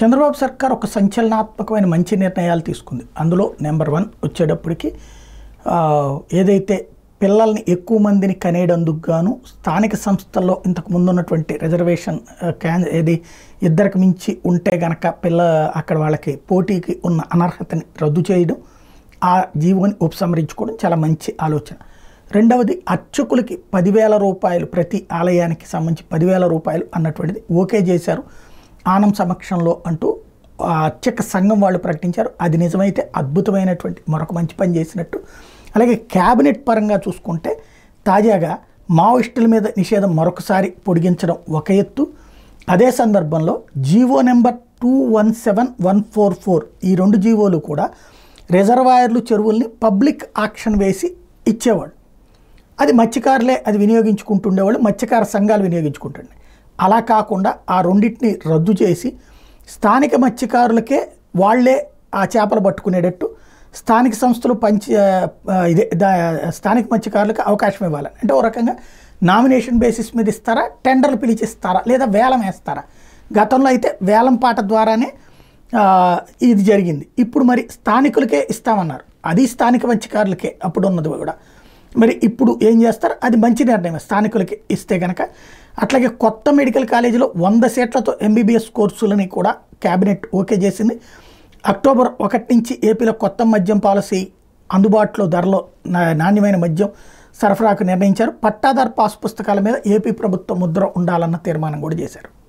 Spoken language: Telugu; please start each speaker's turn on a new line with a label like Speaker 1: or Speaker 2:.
Speaker 1: చంద్రబాబు సర్కార్ ఒక సంచలనాత్మకమైన మంచి నిర్ణయాలు తీసుకుంది అందులో నెంబర్ వన్ వచ్చేటప్పటికి ఆ, ఏదైతే పిల్లల్ని ఎక్కువ మందిని కనేటందుకు గాను స్థానిక సంస్థల్లో ఇంతకు ముందు ఉన్నటువంటి రిజర్వేషన్ ఆ, క్యాన్ ఏది ఇద్దరికి మించి ఉంటే గనక పిల్ల అక్కడ వాళ్ళకి పోటీకి ఉన్న అనర్హతని రద్దు చేయడం ఆ జీవోని ఉపసంహరించుకోవడం చాలా మంచి ఆలోచన రెండవది అర్చకులకి పదివేల రూపాయలు ప్రతి ఆలయానికి సంబంధించి పదివేల రూపాయలు అన్నటువంటిది ఓకే చేశారు ఆనం సమక్షంలో అంటూ ఆ అర్చక సంఘం వాళ్ళు ప్రకటించారు అది నిజమైతే అద్భుతమైనటువంటి మరొక మంచి పని చేసినట్టు అలాగే క్యాబినెట్ పరంగా చూసుకుంటే తాజాగా మావోయిస్టుల మీద నిషేధం మరొకసారి పొడిగించడం ఒక ఎత్తు అదే సందర్భంలో GO number two one seven one four four ఈ రెండు జీవోలు కూడా రిజర్వాయర్లు చెరువుల్ని పబ్లిక్ ఆక్షన్ వేసి ఇచ్చేవాడు అది మత్స్యకారులే అది వినియోగించుకుంటుండేవాళ్ళు మత్స్యకార సంఘాలు వినియోగించుకుంటుండే అలా కాకుండా ఆ రెండింటిని రద్దు చేసి స్థానిక మత్స్యకారులకే వాళ్ళే ఆ చేపలు పట్టుకునేటట్టు స్థానిక సంస్థలు పంచి ఆ, ఇదే దా- స్థానిక మత్స్యకారులకు అవకాశం ఇవ్వాలని అంటే ఓ రకంగా నామినేషన్ బేసిస్ మీద ఇస్తారా టెండర్లు పిలిచిస్తారా లేదా వేలం వేస్తారా గతంలో అయితే వేలం పాట ద్వారానే ఆ, ఇది జరిగింది ఇప్పుడు మరి స్థానికులకే ఇస్తామన్నారు అది స్థానిక మత్స్యకారులకే అప్పుడు ఉన్నది కూడా మరి ఇప్పుడు ఏం చేస్తారు అది మంచి నిర్ణయం స్థానికులకి ఇస్తే కనుక అట్లాగే కొత్త మెడికల్ కాలేజీలో వంద సీట్లతో ఎంబీబీఎస్ కోర్సులని కూడా క్యాబినెట్ ఓకే చేసింది అక్టోబర్ ఒకటి నుంచి ఏపీలో కొత్త మద్యం పాలసీ అందుబాటులో ధరలో నా- నాణ్యమైన మద్యం సరఫరాకు నిర్ణయించారు పట్టాదార్ పాస్ పుస్తకాల మీద ఏపీ ప్రభుత్వ ముద్ర ఉండాలన్న తీర్మానం కూడా చేశారు